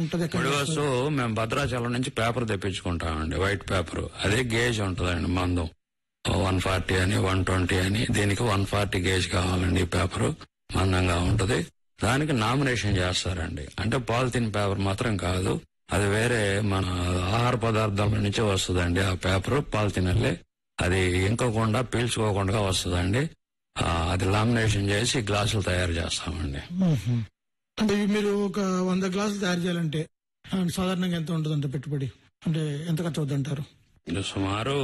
ఉంటది ఎక్కడ ముడి వస్తువు మేము భద్రాచలం నుంచి పేపర్ తెప్పించుకుంటామండి వైట్ పేపర్ అదే గేజ్ ఉంటుందండి మందం వన్ ఫార్టీ అని వన్ ట్వంటీ అని దీనికి వన్ ఫార్టీ గేజ్ కావాలండి ఈ పేపర్ మందంగా ఉంటది దానికి నామినేషన్ చేస్తారండి అంటే పాలిథిన్ పేపర్ మాత్రం కాదు అది వేరే మన ఆహార పదార్థాల నుంచి వస్తుందండి ఆ పేపర్ పాలిథిన్ అల్లే అది ఇంకోకుండా పీల్చుకోకుండా వస్తుందండి ఆ, అది లామినేషన్ చేసి గ్లాసులు తయారు చేస్తామండి మ్మ్. అంటే ఇవి మీరు ఒక వంద గ్లాసులు తయారు చేయాలంటే ఆ, సాధారణంగా ఎంత ఉంటుందంటే పెట్టుబడి అంటే ఎంత ఖర్చు అవుతుంది అంటారు ఇది సుమారు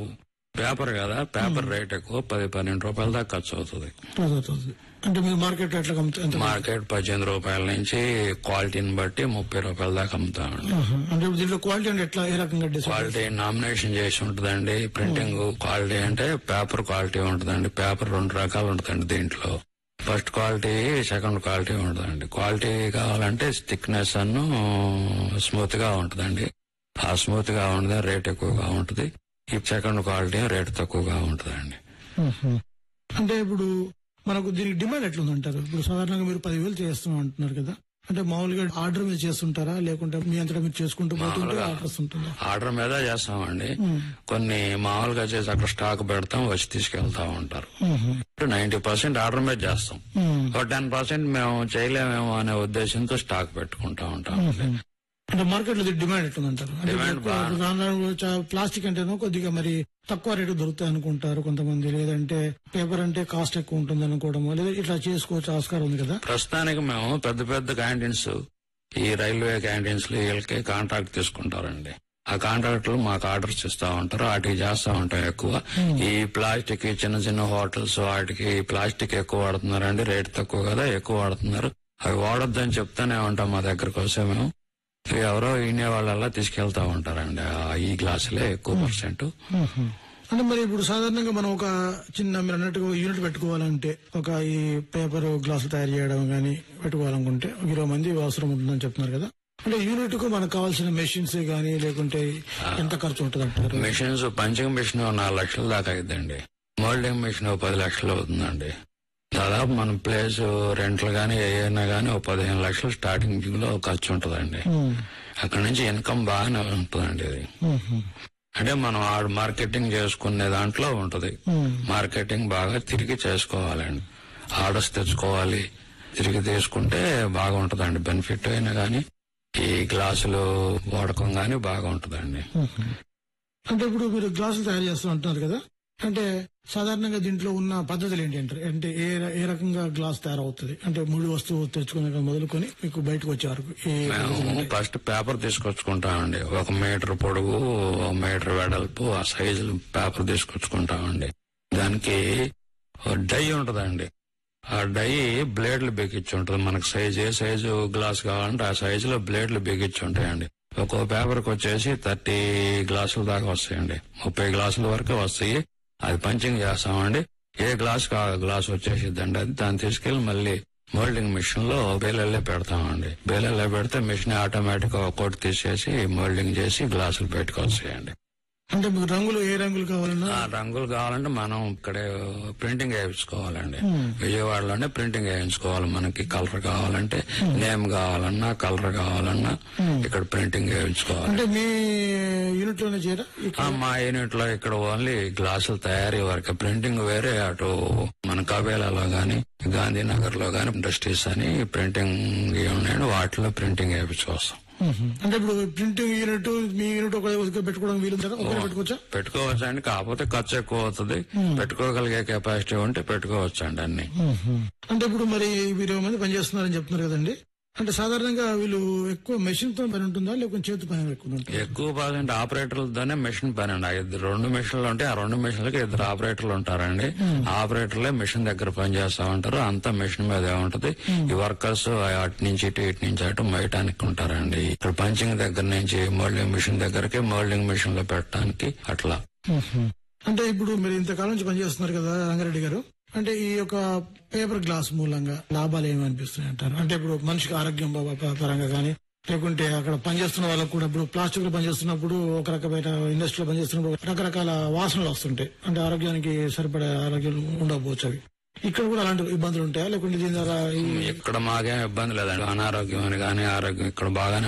పేపర్ కదా పేపర్ రేట్ ఎక్కువ పది పన్నెండు రూపాయల దాకా ఖర్చు అవుతుంది అది అవుతుంది అంటే మీరు మార్కెట్ ఎట్లా అమ్ముతా- ఎంత మార్కెట్ పద్దెనిమిది రూపాయల నుంచి క్వాలిటీని బట్టి ముప్పై రూపాయల దాకా అమ్ముతామండి ఆహా. అంటే ఇప్పుడు దీంట్లో క్వాలిటీ అంటే ఎట్లా ఏ రకంగా డిసైడ్ క్వాలిటీ నామినేషన్ చేసి ఉంటుందండి ప్రింటింగ్ క్వాలిటీ అంటే పేపర్ క్వాలిటీ ఉంటుందండి పేపర్ రెండు రకాలు ఉంటుందండి దీంట్లో ఫస్ట్ క్వాలిటీ సెకండ్ క్వాలిటీ ఉంటుందండి క్వాలిటీ కావాలంటే థిక్నెస్ అను స్మూత్ గా ఉంటుందండి ఆ స్మూత్ గా ఉండదు రేట్ ఎక్కువగా ఉంటుంది ఈ సెకండ్ క్వాలిటీ రేట్ తక్కువగా ఉంటుందండి మ్మ్. అంటే ఇప్పుడు మనకు దీనికి డిమాండ్ ఎట్లుందంటారు ఇప్పుడు సాధారణంగా మీరు పదివేలు చేస్తున్నాం అంటున్నారు కదా అంటే మామూలుగా ఆర్డర్ మీద చేస్తుంటారా లేకుంటే మీ అంతటా మీరు చేసుకుంటూ పోతుంటే మామూలుగా. ఆర్డర్స్ ఉంటుందా ఆర్డర్ మీద చేస్తామండి మ్మ్. కొన్ని మామూలుగా చేసి అక్కడ స్టాక్ పెడతాం వచ్చి తీసుకెళ్తా ఉంటారు మ్మ్. నైన్టీ పర్సెంట్ ఆర్డర్ మీద చేస్తాం మ్మ్. ఒక టెన్ పర్సెంట్ మేము చేయలేమేమో అనే ఉద్దేశంతో స్టాక్ పెట్టుకుంటా ఉంటాం అంటే మార్కెట్ లో డిమాండ్ ఎట్లుందంటారు అంటే Demand ఎక్కువ బాగా- రాను రాను చా- ప్లాస్టిక్ అంటేనో కొద్దిగా మరి తక్కువ రేటు దొరుకుతాయి అనుకుంటారు కొంతమంది లేదంటే పేపర్ అంటే కాస్ట్ ఎక్కువ ఉంటుంది అనుకోవడము లేదా ఇట్లా చేసుకోవచ్చు ఆస్కారం ఉంది కదా ప్రస్తుతానికి మేము పెద్ద పెద్ద క్యాంటీన్స్ ఈ రైల్వే క్యాంటీన్స్ లో వీళ్ళకి కాంట్రాక్ట్ తీసుకుంటారండి ఆ కాంట్రాక్ట్లు మాకు ఆర్డర్స్ ఇస్తా ఉంటారు వాటికి చేస్తా ఉంటాం ఎక్కువ ఈ ప్లాస్టిక్ ఈ చిన్న చిన్న హోటల్స్ వాటికి ఈ ప్లాస్టిక్ ఎక్కువ వాడుతున్నారండి రేట్ తక్కువ కదా ఎక్కువ వాడుతున్నారు అవి వాడొద్దని చెప్తానే ఉంటాం మా దగ్గరకు వస్తే మేము ఇవి ఎవరో ఈనే వాళ్ళల్లా తీసుకెళ్తా ఉంటారండి ఆ ఈ గ్లాసులే ఎక్కువ పర్సెంట్ అంటే మరి ఇప్పుడు సాధారణంగా మనం ఒక చిన్న మీరు అన్నట్టుగా ఒక యూనిట్ పెట్టుకోవాలంటే ఒక ఈ పేపర్ గ్లాసులు తయారు చేయడం గానీ పెట్టుకోవాలనుకుంటే ఒక ఇరవై మంది అవసరం ఉంటుందని చెప్తున్నారు కదా అంటే యూనిట్ కు మనకు కావాల్సిన మెషిన్స్ గానీ లేకుంటే ఎంత ఖర్చు ఉంటుంది అంటారు మిషన్స్ పంచింగ్ మిషన్ ఓ నాలుగు లక్షల దాకా అయిందండి మోల్డింగ్ మిషన్ ఓ పది లక్షలు అవుతుందండి దాదాపు మన ప్లేస్ రెంట్లు గానీ ఏమైనా గానీ ఓ పదిహేను లక్షలు స్టార్టింగ్ లో ఖర్చు ఉంటుందండి అక్కడ నుంచి ఇన్కమ్ బాగానే ఉంటుందండి ఇది అంటే మనం ఆడ మార్కెటింగ్ చేసుకునే దాంట్లో ఉంటది మార్కెటింగ్ బాగా తిరిగి చేసుకోవాలండి ఆర్డర్స్ తెచ్చుకోవాలి తిరిగి తీసుకుంటే బాగా ఉంటదండి బెనిఫిట్ అయినా గానీ ఈ గ్లాసులు వాడకం గానీ బాగా ఉంటదండి అంటే ఇప్పుడు మీరు గ్లాసులు తయారు చేస్తూ అంటున్నారు కదా అంటే సాధారణంగా దీంట్లో ఉన్న పద్ధతులు ఏంటి అంటారు అంటే ఏ ర- ఏ రకంగా గ్లాస్ తయారవుతుంది అంటే ముడి వస్తువు తెచ్చుకునే మొదలుకొని మీకు బయటకు వచ్చే వరకు ఏ మేము ఫస్ట్ పేపర్ తీసుకొచ్చుకుంటామండి ఒక మీటర్ పొడుగు ఒక మీటర్ వెడల్పు ఆ సైజు పేపర్ తీసుకొచ్చుకుంటామండి దానికి ఓ డై ఉంటదండి ఆ డై బ్లేడ్లు బిగించి ఉంటుంది మనకు సైజ్ ఏ సైజు గ్లాస్ కావాలంటే ఆ సైజులో బ్లేడ్లు బిగించి ఉంటాయండి ఒక్కో పేపర్కి వచ్చేసి థర్టీ గ్లాసుల దాకా వస్తాయండి ముప్పై గ్లాసుల వరకు వస్తాయి అది పంచింగ్ చేస్తామండి ఏ గ్లాస్ కా గ్లాస్ వచ్చేసిద్దండి అది దాన్ని తీసుకెళ్లి మళ్ళీ మోల్డింగ్ మిషన్ లో బేలల్లే పెడతామండి బేలల్లో పెడితే మిషన్ ఆటోమేటిక్ గా ఒక్కోటి తీసేసి మోల్డింగ్ చేసి గ్లాసులు పెట్టుకొస్తాయండి అంటే మీకు రంగులు ఏ రంగులు కావాలన్నా ఆ రంగులు కావాలంటే మనం ఇక్కడే ప్రింటింగ్ వేయించుకోవాలండి విజయవాడలోనే ప్రింటింగ్ వేయించుకోవాలి మనకి కలర్ కావాలంటే నేమ్ కావాలన్నా కలర్ కావాలన్నా ఇక్కడ ప్రింటింగ్ వేయించుకోవాలి అంటే మీ యూనిట్ లోనే చేరా ఆ, మా యూనిట్ లో ఇక్కడ ఓన్లీ గ్లాసుల తయారీ వరకు ప్రింటింగ్ వేరే అటు మన కబేలాలో గాని గాంధీనగర్ లో గాని ఇండస్ట్రీస్ అని ప్రింటింగ్ ఉన్నాయండి వాటిలో ప్రింటింగ్ వేయించుకొస్తాం అంటే ఇప్పుడు ప్రింటింగ్ యూనిట్ మీ యూనిట్ ఒక దగ్గర పెట్టుకోవడం వీలు కదా ఒకటే పెట్టుకోవచ్చా పెట్టుకోవచ్చు అండి కాకపోతే ఖర్చు ఎక్కువ అవుతుంది పెట్టుకోగలిగే కెపాసిటీ ఉంటే పెట్టుకోవచ్చు అండి అన్ని అంటే ఇప్పుడు మరి మీరు ఇరవై మంది పనిచేస్తున్నారని చెప్తున్నారు కదండి అంటే సాధారణంగా వీళ్ళు ఎక్కువ మెషిన్ తో పని ఉంటుందా లేకపోతే చేతి పని ఎక్కువ ఉంటుంది ఎక్కువ పర్సెంట్ ఆపరేటర్లతోనే మెషిన్ పని అండి ఆ ఇద్దరు రెండు మెషిన్లు ఉంటే ఆ రెండు మెషిన్లకి ఇద్దరు ఆపరేటర్లు ఉంటారండి ఆ ఆపరేటర్లే మెషిన్ దగ్గర పని చేస్తా ఉంటారు అంతా మెషిన్ మీద ఉంటది ఈ వర్కర్స్ అటు నుంచి ఇటు ఇటు నుంచి అటు మయటానికి ఉంటారండి ఇక్కడ పంచింగ్ దగ్గర నుంచి మోల్డింగ్ మిషన్ దగ్గరకి మోల్డింగ్ మిషన్ లో పెట్టడానికి అట్లా అంటే ఇప్పుడు మీరు ఇంతకాలం నుంచి పనిచేస్తున్నారు కదా రంగారెడ్డి గారు అంటే ఈ యొక్క పేపర్ గ్లాస్ మూలంగా లాభాలు ఏమి అనిపిస్తున్నాయి అంటారు అంటే ఇప్పుడు మనిషికి ఆరోగ్యం ప- ప- పరంగా కానీ లేకుంటే అక్కడ పనిచేస్తున్న వాళ్ళకు కూడా ఇప్పుడు ప్లాస్టిక్ లో పనిచేస్తున్నప్పుడు ఒక రకమైన ఇండస్ట్రీలో పనిచేస్తున్నప్పుడు రకరకాల వాసనలు వస్తుంటాయి అంటే ఆరోగ్యానికి సరిపడే ఆరోగ్యం ఉండకపోవచ్చు అవి ఇక్కడ కూడా అలాంటి ఇబ్బందులు ఉంటాయా లేకుంటే దీని ద్వారా ఈ ఇక్కడ మాకేం ఇబ్బంది లేదండి అనారోగ్యం అని కానీ ఆరోగ్యం ఇక్కడ బాగానే